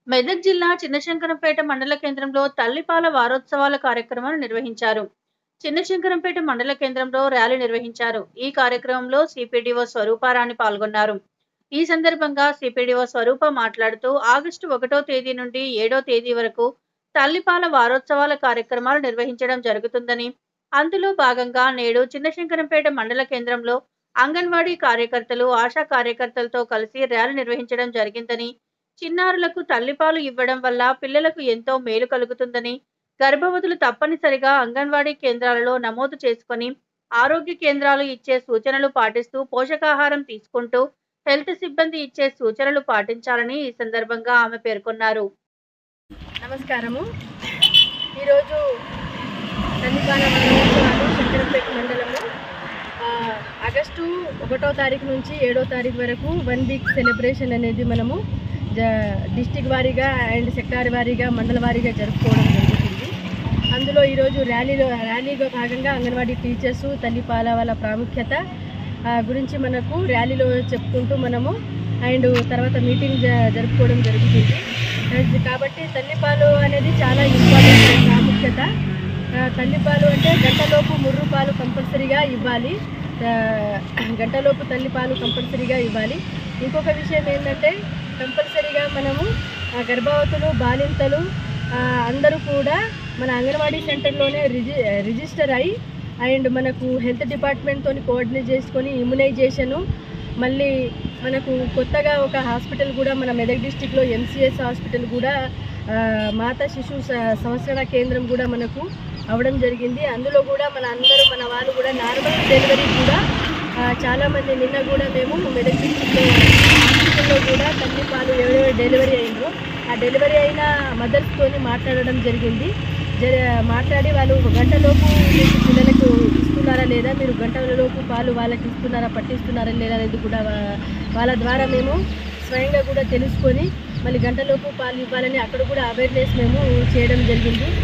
మెదక్ జిల్లా చిన్నశంకరంపేట మండల కేంద్రంలో తల్లిపాల వారోత్సవాల కార్యక్రమాన్ని నిర్వహించారు చిన్నశంకరంపేట మండల కేంద్రంలో ర్యాలీ నిర్వహించారు ఈ కార్యక్రమంలో సిపిడిఓ స్వరూపారాణి పాల్గొన్నారు ఈ సందర్భంగా సిపిడిఓ స్వరూప మాట్లాడుతూ ఆగస్టు ఒకటో తేదీ నుండి ఏడో తేదీ వరకు తల్లిపాల వారోత్సవాల కార్యక్రమాలు నిర్వహించడం జరుగుతుందని అందులో భాగంగా నేడు చిన్నశంకరంపేట మండల కేంద్రంలో అంగన్వాడీ కార్యకర్తలు ఆశా కార్యకర్తలతో కలిసి ర్యాలీ నిర్వహించడం జరిగిందని చిన్నారులకు తల్లిపాలు ఇవ్వడం వల్ల పిల్లలకు ఎంతో మేలు కలుగుతుందని గర్భవతులు తప్పనిసరిగా అంగన్వాడీ కేంద్రాలలో నమోదు చేసుకొని ఆరోగ్య కేంద్రాలు ఇచ్చే సూచనలు పాటిస్తూ పోషకాహారం తీసుకుంటూ హెల్త్ సిబ్బంది ఇచ్చే సూచనలు పాటించాలని ఈ సందర్భంగా ఆమె పేర్కొన్నారు నమస్కారము ఈరోజు నందిపాల వారోత్సవాలు శంకరంపేట మండలము ఆ, ఆగస్టు ఒకటో తారీఖు నుంచి ఏడో తారీఖు వరకు వన్ వీక్ సెలబ్రేషన్ అనేది మనము జ డిస్టిక్ వారీగా అండ్ సెక్టార్ వారీగా మండల వారీగా జరుపుకోవడం జరుగుతుంది అందులో ఈరోజు ర్యాలీలో ర్యాలీలో భాగంగా అంగన్వాడీ టీచర్స్ తల్లిపాల వాళ్ళ ప్రాముఖ్యత ఆ, గురించి మనకు ర్యాలీలో చెప్పుకుంటూ మనము అండ్ తర్వాత మీటింగ్ జ- జరుపుకోవడం జరుగుతుంది అది కాబట్టి తల్లిపాలు అనేది చాలా ఇంపార్టెంట్ ప్రాముఖ్యత ఆ, తల్లిపాలు అంటే గంటలోపు ముర్రు పాలు కంపల్సరీగా ఇవ్వాలి ఆ, గంటలోపు తల్లిపాలు కంపల్సరీగా ఇవ్వాలి ఇంకొక విషయం ఏంటంటే కంపల్సరీగా మనము ఆ, గర్భవతులు బాలింతలు ఆ, అందరూ కూడా మన అంగన్వాడీ సెంటర్లోనే రిజి రిజిస్టర్ అయ్యి అండ్ మనకు హెల్త్ డిపార్ట్మెంట్తో కోఆర్డినేట్ చేసుకొని ఇమ్యునైజేషను మళ్ళీ మనకు కొత్తగా ఒక హాస్పిటల్ కూడా మన మెదక్ డిస్టిక్లో ఎంసీఎస్ హాస్పిటల్ కూడా ఆ, మాతా శిశు స- సంరక్షణ కేంద్రం కూడా మనకు అవడం జరిగింది అందులో కూడా మన అందరూ మన వాళ్ళు కూడా నార్మల్ డెలివరీ కూడా ఆ, చాలామంది నిన్న కూడా మేము మెదక్ డిస్టిక్లో హాస్పిటల్లో కూడా తల్లి పాలు ఎవరెవరు డెలివరీ అయినరో ఆ డెలివరీ అయిన మదర్స్తోని మాట్లాడడం జరిగింది జర మాట్లాడి వాళ్ళు ఒక గంటలోపు మీకు పిల్లలకు ఇస్తున్నారా లేదా మీరు గంటలలోపు పాలు వాళ్ళకి ఇస్తున్నారా పట్టిస్తున్నారా లేదా అనేది కూడా వా- వాళ్ళ ద్వారా మేము స్వయంగా కూడా తెలుసుకొని మళ్ళీ గంటలోపు పాలు ఇవ్వాలని అక్కడ కూడా అవేర్నెస్ మేము చేయడం జరిగింది